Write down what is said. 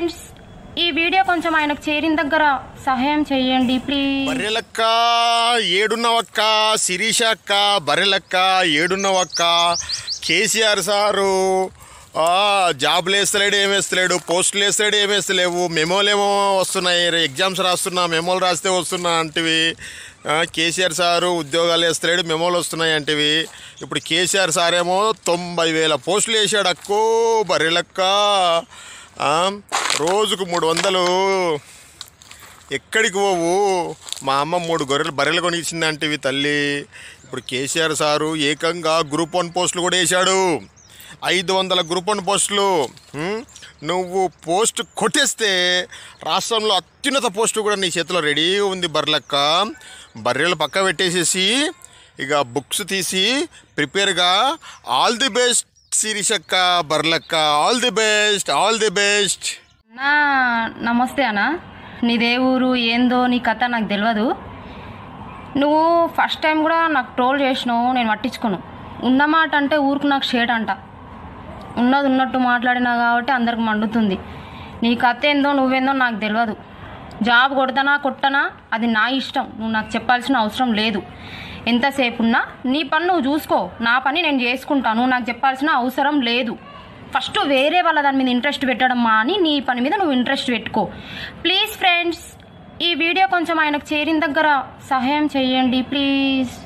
Friends ఈ video కొంచెం ఆయనకు చేరిన దగ్గర సహాయం చేయండి ప్లీజ్ బర్రెలక్క ఏడున్నవక్క శిరీష అక్క బర్రెలక్క ఏడున్నవక్క కేసీఆర్ సారు ఆ, జాబులు వేస్తలేడు ఏం వేస్తలేడు పోస్టులు వేస్తలేడు ఏం వేస్తలేవు మెమోలేమో వస్తున్నాయి ఎగ్జామ్స్ రాస్తున్నా మెమోలు రాస్తే వస్తున్నా అంటివి ఆ, కేసీఆర్ సారు ఉద్యోగాలు వేస్తలేడు మెమోలు వస్తున్నాయి అంటివి ఇప్పుడు కేసీఆర్ సార్ ఏమో తొంభై వేల పోస్టులు వేసాడు అక్కో బర్రెలక్క ఆ, రోజుకు మూడు వందలు ఎక్కడికి పోవు మా అమ్మ మూడు గొర్రెలు బర్రెలు కొనిచ్చిందంటివి తల్లి ఇప్పుడు కేసీఆర్ సారు ఏకంగా గ్రూప్ వన్ పోస్టులు కూడా వేశాడు ఐదు వందల గ్రూప్ వన్ పోస్టులు హ్మ్? నువ్వు పోస్ట్ కొట్టేస్తే రాష్ట్రంలో అత్యున్నత పోస్టు కూడా నీ చేతిలో రెడీ ఉంది బర్రెలక్క బర్రెలు పక్క పెట్టేసేసి ఇక బుక్స్ తీసి ప్రిపేర్గా ఆల్ ది బెస్ట్ శిరీషక్క బర్లక్క all the best all the best అన్నా నమస్తే అన్న నీదే ఊరు ఏందో నీ కథ నాకు తెలియదు నువ్వు ఫస్ట్ టైం కూడా నాకు ట్రోల్ చేసినావు నేను పట్టించుకోను ఉన్నమాట అంటే ఊరుకు నాకు షేడ్ అంట ఉన్నది ఉన్నట్టు మాట్లాడినా కాబట్టి అందరికి మండుతుంది నీ కథ ఏందో నువ్వేందో నాకు తెలియదు జాబ్ కొడతానా కొట్టనా అది నా ఇష్టం నువ్వు నాకు చెప్పాల్సిన అవసరం లేదు ఎంతసేపు ఉన్నా నీ పని నువ్వు చూసుకో నా పని నేను చేసుకుంటాను నువ్వు నాకు చెప్పాల్సిన అవసరం లేదు ఫస్ట్ వేరే వాళ్ళ దాని మీద ఇంట్రెస్ట్ పెట్టడం మాని నీ పని మీద నువ్వు ఇంట్రెస్ట్ పెట్టుకో ప్లీజ్ ఫ్రెండ్స్ ఈ వీడియో కొంచెం ఆయనకు చేరిన దగ్గర సహాయం చేయండి ప్లీజ్